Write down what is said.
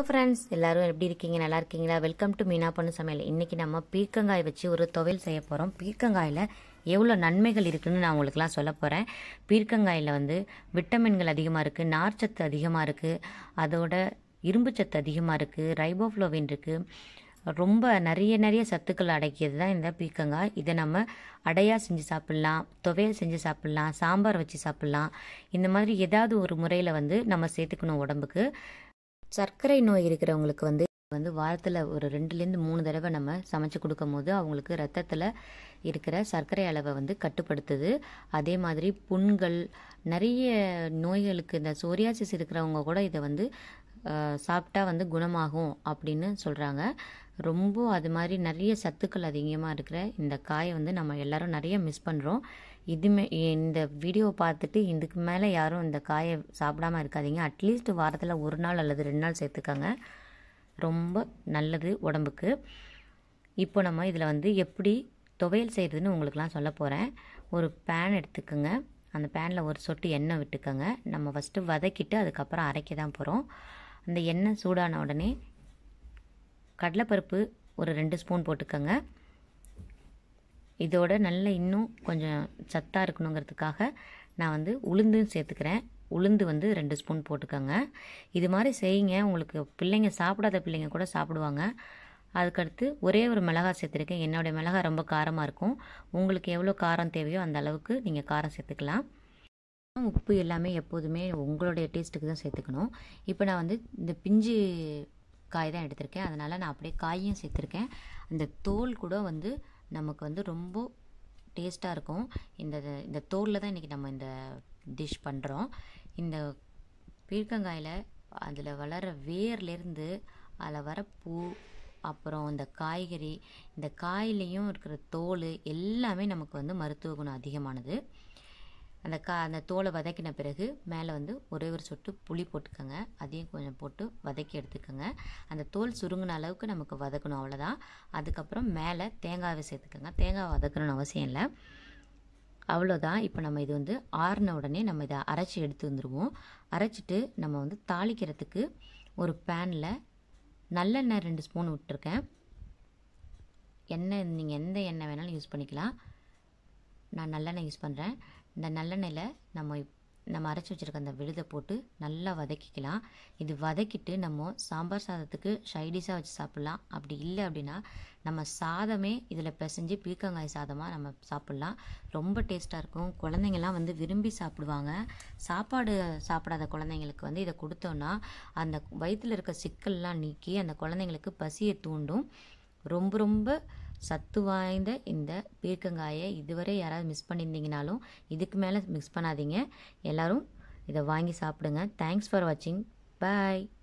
friends எல்லாரும் எப்படி இருக்கீங்க நல்லா இருக்கீங்களா வெல்கம் டு மீனா பொண்ணு சமையல் இன்னைக்கு நம்ம பீர்க்கங்காய் வச்சு ஒரு துவையல் செய்ய போகிறோம் பீர்க்கங்காயில் எவ்வளோ நன்மைகள் இருக்குன்னு நான் உங்களுக்குலாம் சொல்ல போகிறேன் பீர்க்கங்காயில் வந்து விட்டமின்கள் அதிகமாக இருக்குது நார்ச்சத்து அதிகமாக இருக்குது அதோட இரும்புச்சத்து அதிகமாக இருக்குது ரைபோஃப்ளோவின் இருக்குது ரொம்ப நிறைய நிறைய சத்துக்கள் அடக்கியது தான் இந்த பீர்க்கங்காய் இதை நம்ம அடையாக செஞ்சு சாப்பிட்லாம் துவையல் செஞ்சு சாப்பிட்லாம் சாம்பார் வச்சு சாப்பிட்லாம் இந்த மாதிரி ஏதாவது ஒரு முறையில் வந்து நம்ம சேர்த்துக்கணும் உடம்புக்கு சர்க்கரை நோய் இருக்கிறவங்களுக்கு வந்து வந்து வாரத்தில் ஒரு ரெண்டுலேருந்து மூணு தடவை நம்ம சமைச்சு கொடுக்கும் போது அவங்களுக்கு ரத்தத்தில் இருக்கிற சர்க்கரை அளவை வந்து கட்டுப்படுத்துது அதே மாதிரி புண்கள் நிறைய நோய்களுக்கு இந்த சோரியாசிஸ் இருக்கிறவங்க கூட இதை வந்து அஹ், சாப்பிட்டா வந்து குணமாகும் அப்படின்னு சொல்கிறாங்க ரொம்ப அது மாதிரி நிறைய சத்துக்கள் அதிகமாக இருக்கிற இந்த காயை வந்து நம்ம எல்லாரும் நிறைய மிஸ் பண்ணுறோம் இதுமே இந்த வீடியோ பார்த்துட்டு இதுக்கு மேலே யாரும் இந்த காயை சாப்பிடாம இருக்காதீங்க அட்லீஸ்ட் வாரத்தில் ஒரு நாள் அல்லது ரெண்டு நாள் சேர்த்துக்கங்க ரொம்ப நல்லது உடம்புக்கு இப்போ நம்ம இதில் வந்து எப்படி துவையல் செய்கிறதுன்னு உங்களுக்குலாம் சொல்ல போகிறேன் ஒரு பேன் எடுத்துக்கோங்க அந்த பேனில் ஒரு சொட்டு எண்ணெய் விட்டுக்கோங்க நம்ம ஃபஸ்ட்டு வதக்கிட்டு அதுக்கப்புறம் அரைக்க தான் போகிறோம் அந்த எண்ணெய் சூடான உடனே கடலைப்பருப்பு ஒரு ரெண்டு ஸ்பூன் போட்டுக்கோங்க இதோட நல்ல இன்னும் கொஞ்சம் சத்தாக இருக்கணுங்கிறதுக்காக நான் வந்து உளுந்தும் சேர்த்துக்கிறேன் உளுந்து வந்து ரெண்டு ஸ்பூன் போட்டுக்கோங்க இது மாதிரி செய்யுங்க உங்களுக்கு பிள்ளைங்க சாப்பிடாத பிள்ளைங்க கூட சாப்பிடுவாங்க அதுக்கடுத்து ஒரே ஒரு மிளகாய் சேர்த்துருக்கேன் என்னுடைய மிளகாய் ரொம்ப காரமாக இருக்கும் உங்களுக்கு எவ்வளோ காரம் தேவையோ அந்த அளவுக்கு நீங்கள் காரம் சேர்த்துக்கலாம் உப்பு எல்லாமே எப்போதுமே உங்களுடைய டேஸ்ட்டுக்கு தான் சேர்த்துக்கணும் இப்போ நான் வந்து இந்த பிஞ்சு காய் தான் எடுத்திருக்கேன் அதனால் நான் அப்படியே காயும் சேர்த்துருக்கேன் அந்த தோல் கூட வந்து நமக்கு வந்து ரொம்ப டேஸ்ட்டாக இருக்கும் இந்த இந்த தோலில் தான் இன்றைக்கி நம்ம இந்த டிஷ் பண்ணுறோம் இந்த பீர்க்கங்காயில் அதில் வளர வேர்லேருந்து அதில் வர பூ அப்புறம் இந்த காய்கறி இந்த காயிலையும் இருக்கிற தோல் எல்லாமே நமக்கு வந்து மருத்துவ குணம் அதிகமானது அந்த கா அந்த தோலை வதக்கின பிறகு மேலே வந்து ஒரே ஒரு சொட்டு புளி போட்டுக்கோங்க அதையும் கொஞ்சம் போட்டு வதக்கி எடுத்துக்கோங்க அந்த தோல் சுருங்கின அளவுக்கு நமக்கு வதக்கணும் அவ்வளோதான் அதுக்கப்புறம் மேலே தேங்காவை சேர்த்துக்கோங்க தேங்காய் வதக்கணும்னு அவசியம் இல்லை அவ்வளோதான் இப்போ நம்ம இது வந்து ஆறின உடனே நம்ம இதை அரைச்சி எடுத்து வந்துடுவோம் அரைச்சிட்டு நம்ம வந்து தாளிக்கிறதுக்கு ஒரு பேனில் நல்லெண்ணெய் ரெண்டு ஸ்பூன் விட்டுருக்கேன் எண்ணெய் நீங்கள் எந்த எண்ணெய் வேணாலும் யூஸ் பண்ணிக்கலாம் நான் நல்லெண்ணெய் யூஸ் பண்ணுறேன் இந்த நல்லெண்ணெயில் நம்ம இப்- நம்ம அரைச்சி வச்சுருக்க அந்த விழுதை போட்டு நல்லா வதக்கிக்கலாம் இது வதக்கிட்டு நம்ம சாம்பார் சாதத்துக்கு ஷைடிஷாக வச்சு சாப்பிட்லாம் அப்படி இல்லை அப்படின்னா நம்ம சாதமே இதில் பிசைஞ்சு பீர்க்கங்காய் சாதமாக நம்ம சாப்பிட்லாம் ரொம்ப டேஸ்ட்டாக இருக்கும் குழந்தைங்கள்லாம் வந்து விரும்பி சாப்பிடுவாங்க சாப்பாடு சாப்பிடாத குழந்தைங்களுக்கு வந்து இதை கொடுத்தோன்னா அந்த வயிற்றில் இருக்க சிக்கல்லாம் நீக்கி அந்த குழந்தைங்களுக்கு பசியை தூண்டும் ரொம்ப ரொம்ப சத்து வாய்ந்த இந்த பீர்க்கங்காயை இதுவரை யாராவது மிஸ் பண்ணியிருந்தீங்கனாலும் இதுக்கு மேலே மிஸ் பண்ணாதீங்க எல்லாரும் இதை வாங்கி சாப்பிடுங்க தேங்க்ஸ் ஃபார் வாட்சிங் பாய்